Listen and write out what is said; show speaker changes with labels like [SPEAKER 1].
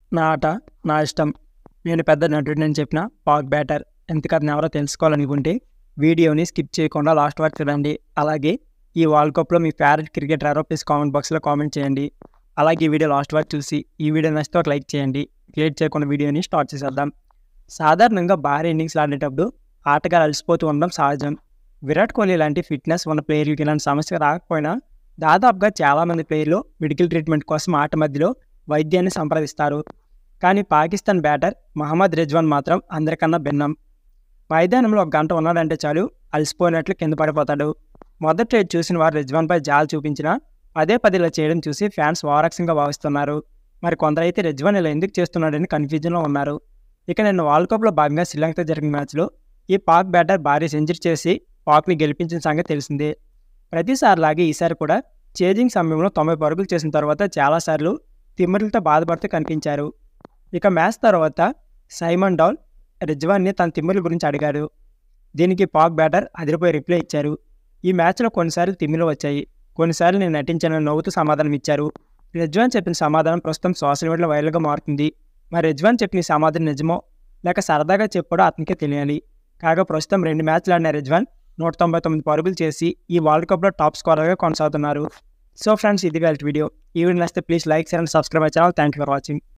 [SPEAKER 1] నా ఆట నా ఇష్టం నేను పెద్ద నటుడిని చెప్పిన పాక్ బ్యాటర్ ఎందుకు అతను ఎవరో తెలుసుకోవాలనుకుంటే వీడియోని స్కిప్ చేయకుండా లాస్ట్ వరకు చూడండి అలాగే ఈ వరల్డ్ కప్లో మీ ఫేవరెట్ క్రికెటర్ ఎవరో ప్లీజ్ కామెంట్ బాక్స్లో కామెంట్ చేయండి అలాగే ఈ వీడియో లాస్ట్ వరకు చూసి ఈ వీడియో నచ్చితే ఒక లైక్ చేయండి లేట్ చేయకుండా వీడియోని స్టార్ట్ చేసేద్దాం సాధారణంగా భారీ ఇన్నింగ్స్ ఆడేటప్పుడు ఆటగాళ్ళు అలసిపోతూ ఉండడం సహజం విరాట్ కోహ్లీ లాంటి ఫిట్నెస్ ఉన్న ప్లేయర్లకి ఇలాంటి సమస్య రాకపోయినా దాదాపుగా చాలామంది ప్లేయర్లు మెడికల్ ట్రీట్మెంట్ కోసం ఆట మధ్యలో వైద్యాన్ని సంప్రదిస్తారు కానీ పాకిస్తాన్ బ్యాటర్ మహమ్మద్ రిజ్వాన్ మాత్రం అందరికన్నా భిన్నం మైదానంలో ఒక గంట ఉన్నాడంటే చాలు అలసిపోయినట్లు కింద పడిపోతాడు మొదట ట్రేడ్ చూసిన వారు రిజ్వాన్పై జాలు చూపించినా పదే పదే ఇలా చేయడం చూసి ఫ్యాన్స్ వారక్షంగా భావిస్తున్నారు మరి కొందరైతే రిజ్వాన్ ఇలా ఎందుకు చేస్తున్నాడని కన్ఫ్యూజన్లో ఉన్నారు ఇక నిన్న వరల్డ్ కప్లో భాగంగా శ్రీలంకతో జరిగిన మ్యాచ్లో ఈ పాక్ బ్యాటర్ భారీ సెంచరీ చేసి పాక్ని గెలిపించిన సంగతి తెలిసిందే ప్రతిసారిలాగే ఈసారి కూడా చేజింగ్ సమయంలో తొంభై పరుగులు చేసిన తర్వాత చాలాసార్లు తిమ్మిరులతో బాధపడుతూ కనిపించారు ఇక మ్యాచ్ తర్వాత సైమన్ డౌల్ రిజ్వాన్ని తన తిమ్మిరుల గురించి అడిగాడు దీనికి పాక్ బ్యాటర్ అదిరిపోయి రిప్లై ఇచ్చారు ఈ మ్యాచ్లో కొన్నిసార్లు తిమ్మిలు వచ్చాయి కొన్నిసార్లు నేను నటించానని నవ్వుతూ సమాధానం ఇచ్చారు రిజ్వాన్ చెప్పిన సమాధానం ప్రస్తుతం సోషల్ మీడియాలో వైరల్గా మారుతుంది మరి రిజ్వాన్ చెప్పిన ఈ సమాధానం నిజమో లేక సరదాగా చెప్పాడో అతనికే తెలియాలి కాగా ప్రస్తుతం రెండు మ్యాచ్లు ఆడిన రిజ్వాన్ నూట తొంభై తొమ్మిది పరుగులు చేసి ఈ వరల్డ్ కప్లో టాప్ స్కోరర్గా కొనసాగుతున్నారు సో ఫ్రెండ్స్ ఇది వీడియో ఈ వీడియో నచ్చితే please like and subscribe my channel thank you for watching